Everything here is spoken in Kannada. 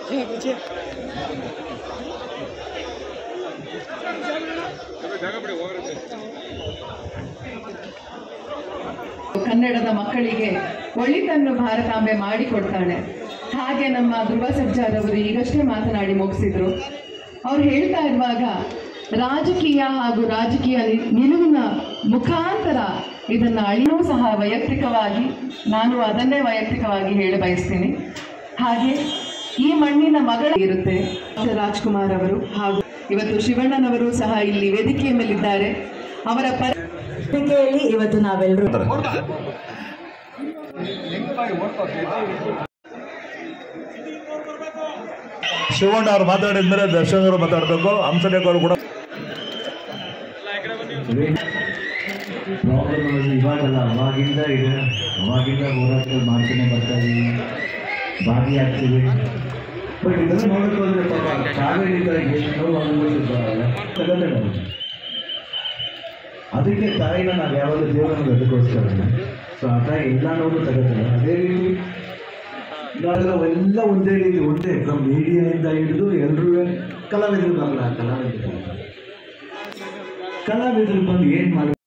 ಕನ್ನಡದ ಮಕ್ಕಳಿಗೆ ಒಳಿತನ್ನು ಭಾರತಾಂಬೆ ಮಾಡಿಕೊಡ್ತಾಳೆ ಹಾಗೆ ನಮ್ಮ ಧ್ರುವ ಸರ್ಜಾರವರು ಈಗಷ್ಟೇ ಮಾತನಾಡಿ ಮುಗಿಸಿದ್ರು ಅವ್ರು ಹೇಳ್ತಾ ಇರುವಾಗ ರಾಜಕೀಯ ಹಾಗೂ ರಾಜಕೀಯ ನಿ- ನಿಲುವಿನ ಮುಖಾಂತರ ಇದನ್ನು ಅಳಿಯೂ ಸಹ ವೈಯಕ್ತಿಕವಾಗಿ ನಾನು ಅದನ್ನೇ ವೈಯಕ್ತಿಕವಾಗಿ ಹೇಳ ಬಯಸ್ತೀನಿ ಹಾಗೆ ಈ ಮಣ್ಣಿನ ಮಗಳ ಇರುತ್ತೆ ಡಾಕ್ಟರ್ ರಾಜ್ಕುಮಾರ್ ಅವರು ಹಾಗೂ ಇವತ್ತು ಶಿವಣ್ಣನವರು ಸಹ ಇಲ್ಲಿ ವೇದಿಕೆಯ ಮೇಲಿದ್ದಾರೆ ಅವರ ಪರ ವೇದಿಕೆಯಲ್ಲಿ ಇವತ್ತು ನಾವೆಲ್ಲರೂ ಶಿವಣ್ಣ ಅವ್ರು ಮಾತಾಡಿದ ಮೇಲೆ ದರ್ಶನ್ ಅವರು ಮಾತಾಡಬೇಕು ಹಂಸಲೇಖ ಅವರು ಕೂಡ ಪ್ರಾಬ್ಲಮ್ ಅನ್ನೋದು ಇವಾಗಲ್ಲ ಅವಾಗಿಂದ ಇದೆ ಅವಾಗಿಂದ ಹೋರಾಟ ಮಾಡ್ತಾನೆ ಬರ್ತಾ ಇದೀವಿ ಭಾಗಿಯಾಗ್ತೀವಿ ಬಟ್ ಇದನ್ನು ನೋಡಕ್ಕೆ ಹೋದ್ರೆ ಪಾಪ ಕಾವೇರಿಯಿಂದ ಎಷ್ಟು ನೋವು ಅನುಭವಿಸಿದ್ದಾರಲ್ಲ ತಗದೆ ನಾವು ಅದಕ್ಕೆ ತಾಯಿನ ನಾವು ಯಾವಾಗಲೂ ದೇವರನ್ನು ಅದಕ್ಕೋಸ್ಕರ ಸೊ ಆ ತಾಯಿ ಎಲ್ಲ ನೋವು ತಗೋತಾರೆ ಅದೇ ರೀತಿ ಇವಾಗ ಎಲ್ಲ ಒಂದೇ ರೀತಿ ಒಂದೇ ಫ್ರಮ್ ಮೀಡಿಯಾಯಿಂದ ಹಿಡಿದು ಎಲ್ಲರೂ ಕಲಾವಿದರು ಬರಲ್ಲ ಕಲಾವಿದರು ಕಲಾವಿದರು ಬಂದು ಏನು ಮಾಡಿ